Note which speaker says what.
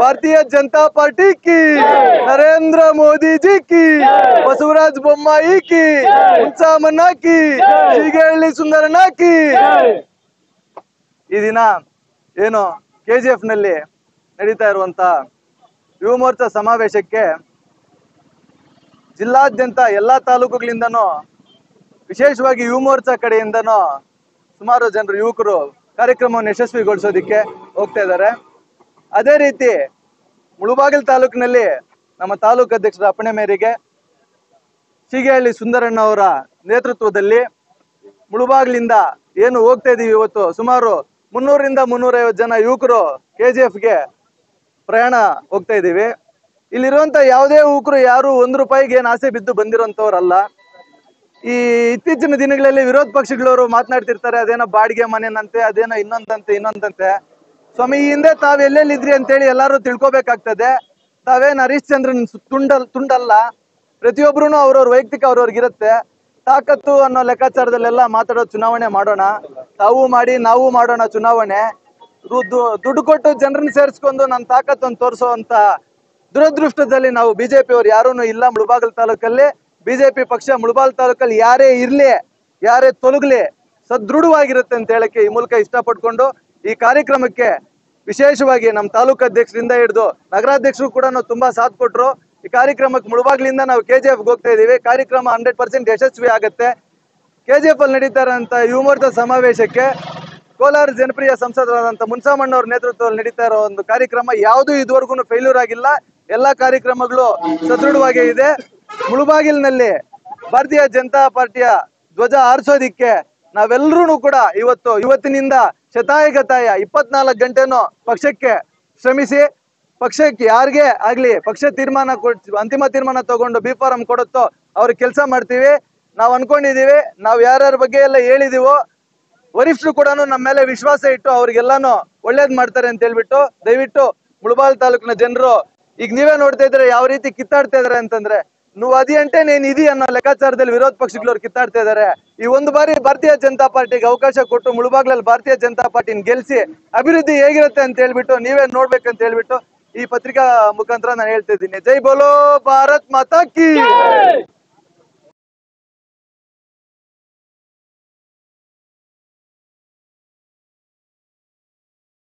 Speaker 1: ಭಾರತೀಯ ಜನತಾ ಪಾರ್ಟಿ ಕಿ ನರೇಂದ್ರ ಮೋದಿ ಜಿ ಕಿ ಬಸವರಾಜ ಬೊಮ್ಮಾಯಿ ಕಿ ಹುಂಚಾಮಣ್ಣ ಕಿ ಹೀಗೇಳಿ ಸುಂದರಣ್ಣ ಕಿ ಈ ದಿನ ಏನು ಕೆ ಜಿ ಎಫ್ ನಲ್ಲಿ ನಡೀತಾ ಇರುವಂತ ಯುವ ಮೋರ್ಚಾ ಸಮಾವೇಶಕ್ಕೆ ಜಿಲ್ಲಾದ್ಯಂತ ಎಲ್ಲಾ ತಾಲೂಕುಗಳಿಂದನೂ ವಿಶೇಷವಾಗಿ ಯುವ ಮೋರ್ಚಾ ಕಡೆಯಿಂದನೂ ಸುಮಾರು ಜನರು ಯುವಕರು ಕಾರ್ಯಕ್ರಮವನ್ನು ಯಶಸ್ವಿಗೊಳಿಸೋದಿಕ್ಕೆ ಹೋಗ್ತಾ ಇದ್ದಾರೆ ಅದೇ ರೀತಿ ಮುಳುಬಾಗಿಲು ತಾಲೂಕಿನಲ್ಲಿ ನಮ್ಮ ತಾಲೂಕು ಅಧ್ಯಕ್ಷರ ಅಪ್ಪಣೆ ಮೇರೆಗೆ ಶೀಗೇಹಳ್ಳಿ ಸುಂದರಣ್ಣ ಅವರ ನೇತೃತ್ವದಲ್ಲಿ ಮುಳುಬಾಗಿಲಿಂದ ಏನು ಹೋಗ್ತಾ ಇದೀವಿ ಇವತ್ತು ಸುಮಾರು ಮುನ್ನೂರಿಂದ ಮುನ್ನೂರೈವತ್ತು ಜನ ಯುವಕರು ಕೆ ಜಿ ಎಫ್ಗೆ ಪ್ರಯಾಣ ಹೋಗ್ತಾ ಇದ್ದೀವಿ ಇಲ್ಲಿರುವಂತ ಯಾವುದೇ ಯುವಕರು ಯಾರು ಒಂದು ರೂಪಾಯಿಗೆ ಏನು ಆಸೆ ಬಿದ್ದು ಬಂದಿರೋಂಥವ್ರಲ್ಲ ಈ ಇತ್ತೀಚಿನ ದಿನಗಳಲ್ಲಿ ವಿರೋಧ ಪಕ್ಷಗಳವರು ಮಾತನಾಡ್ತಿರ್ತಾರೆ ಅದೇನೋ ಬಾಡಿಗೆ ಮನೆನಂತೆ ಅದೇನೋ ಇನ್ನೊಂದಂತೆ ಇನ್ನೊಂದಂತೆ ಸ್ವಾಮಿ ಈ ಹಿಂದೆ ತಾವ್ ಎಲ್ಲೆಲ್ಲಿದ್ರಿ ಅಂತೇಳಿ ಎಲ್ಲಾರು ತಿಳ್ಕೊಬೇಕಾಗ್ತದೆ ತಾವೇನ್ ಹರಿಶ್ಚಂದ್ರನ್ ಸು- ತುಂಡಲ್ ತುಂಡಲ್ಲ ಪ್ರತಿಯೊಬ್ರು ಅವ್ರವ್ರ ವೈಯಕ್ತಿಕ ಅವ್ರವ್ರಿಗಿರುತ್ತೆ ತಾಕತ್ತು ಅನ್ನೋ ಲೆಕ್ಕಾಚಾರದಲ್ಲೆಲ್ಲ ಮಾತಾಡೋ ಚುನಾವಣೆ ಮಾಡೋಣ ತಾವು ಮಾಡಿ ನಾವು ಮಾಡೋಣ ಚುನಾವಣೆ ದು- ದು- ದುಡ್ಡು ಕೊಟ್ಟು ಜನರನ್ನ ಸೇರಿಸ್ಕೊಂಡು ನನ್ನ ತಾಕತ್ತನ್ನು ತೋರಿಸೋ ಅಂತ ದುರದೃಷ್ಟದಲ್ಲಿ ನಾವು ಬಿಜೆಪಿ ಅವ್ರು ಯಾರೂ ಇಲ್ಲ ಮುಳಬಾಗಲ್ ತಾಲೂಕಲ್ಲಿ ಬಿಜೆಪಿ ಪಕ್ಷ ಮುಳಬಾಲ್ ತಾಲೂಕಲ್ಲಿ ಯಾರೇ ಇರ್ಲಿ ಯಾರೇ ತೊಲಗ್ಲಿ ಸದೃಢವಾಗಿರುತ್ತೆ ಅಂತ ಹೇಳಕ್ಕೆ ಈ ಮೂಲಕ ಇಷ್ಟಪಟ್ಕೊಂಡು ಈ ಕಾರ್ಯಕ್ರಮಕ್ಕೆ ವಿಶೇಷವಾಗಿ ನಮ್ಮ ತಾಲೂಕು ಅಧ್ಯಕ್ಷರಿಂದ ಹಿಡಿದು ನಗರಾಧ್ಯಕ್ಷರು ಕೂಡ ತುಂಬಾ ಸಾಥ್ ಕೊಟ್ರು ಈ ಕಾರ್ಯಕ್ರಮಕ್ಕೆ ಮುಳಬಾಗ್ಲಿಂದ ನಾವು ಕೆ ಜಿ ಎಫ್ ಹೋಗ್ತಾ ಇದೀವಿ ಕಾರ್ಯಕ್ರಮ ಹಂಡ್ರೆಡ್ ಪರ್ಸೆಂಟ್ ಯಶಸ್ವಿ ಆಗುತ್ತೆ ಕೆಜಿಎಫ್ ಅಲ್ಲಿ ನಡೀತಾ ಇರೋಂಥ ಯುವ ಮೋರ್ಚಾ ಸಮಾವೇಶಕ್ಕೆ ಕೋಲಾರ ಜನಪ್ರಿಯ ಸಂಸದರಾದಂಥ ಮುನ್ಸಾಮಣ್ಣ ಅವ್ರ ನೇತೃತ್ವದಲ್ಲಿ ನಡೀತಾ ಇರೋ ಒಂದು ಕಾರ್ಯಕ್ರಮ ಯಾವುದು ಇದುವರೆಗೂ ಫೇಲ್ಯೂರ್ ಆಗಿಲ್ಲ ಎಲ್ಲಾ ಕಾರ್ಯಕ್ರಮಗಳು ಸದೃಢವಾಗೇ ಇದೆ ಮುಳುಬಾಗಿಲಿನಲ್ಲಿ ಭಾರತೀಯ ಜನತಾ ಪಾರ್ಟಿಯ ಧ್ವಜ ಹಾರಿಸೋದಿಕ್ಕೆ ನಾವೆಲ್ಲರೂ ಕೂಡ ಇವತ್ತು ಇವತ್ತಿನಿಂದ ಶತಾಯಗತಾಯ ಇಪ್ಪತ್ನಾಲ್ಕು ಗಂಟೆನೂ ಪಕ್ಷಕ್ಕೆ ಶ್ರಮಿಸಿ ಪಕ್ಷಕ್ಕೆ ಯಾರಿಗೆ ಆಗ್ಲಿ ಪಕ್ಷ ತೀರ್ಮಾನ ಕೊಡ್ ಅಂತಿಮ ತೀರ್ಮಾನ ತಗೊಂಡು ಬಿ ಫಾರಂ ಕೊಡುತ್ತೋ ಅವ್ರಿಗೆ ಕೆಲಸ ಮಾಡ್ತೀವಿ ನಾವು ಅನ್ಕೊಂಡಿದೀವಿ ನಾವು ಯಾರ್ಯಾರ ಬಗ್ಗೆ ಎಲ್ಲ ಹೇಳಿದೀವೋ ವರಿಷ್ಠರು ಕೂಡ ನಮ್ಮ ಮೇಲೆ ವಿಶ್ವಾಸ ಇಟ್ಟು ಅವ್ರಿಗೆಲ್ಲಾನು ಒಳ್ಳೇದ್ ಮಾಡ್ತಾರೆ ಅಂತ ಹೇಳ್ಬಿಟ್ಟು ದಯವಿಟ್ಟು ಮುಳಬಾಲ್ ತಾಲೂಕಿನ ಜನರು ಈಗ ನೀವೇ ನೋಡ್ತಾ ಇದ್ರೆ ಯಾವ ರೀತಿ ಕಿತ್ತಾಡ್ತಾ ಇದಾರೆ ಅಂತಂದ್ರೆ ನೀವು ಅದಿ ಅಂಟೆ ನೀನ್ ಇದಿ ಅನ್ನೋ ಲೆಕ್ಕಾಚಾರದಲ್ಲಿ ವಿರೋಧ ಪಕ್ಷಗಳವ್ರು ಕಿತ್ತಾಡ್ತಾ ಇದಾರೆ ಈ ಒಂದು ಬಾರಿ ಭಾರತೀಯ ಜನತಾ ಪಾರ್ಟಿಗೆ ಅವಕಾಶ ಕೊಟ್ಟು ಮುಳುಬಾಗ್ಲಲ್ಲಿ ಭಾರತೀಯ ಜನತಾ ಪಾರ್ಟಿನ ಗೆಲ್ಸಿ ಅಭಿವೃದ್ಧಿ ಹೇಗಿರುತ್ತೆ ಅಂತ ಹೇಳ್ಬಿಟ್ಟು ನೀವೇ ನೋಡ್ಬೇಕಂತ ಹೇಳ್ಬಿಟ್ಟು ಈ ಪತ್ರಿಕಾ ಮುಖಾಂತರ ನಾನು ಹೇಳ್ತಾ ಇದ್ದೀನಿ ಜೈ ಬೋಲೋ ಭಾರತ್ ಮಾತಾ ಕಿ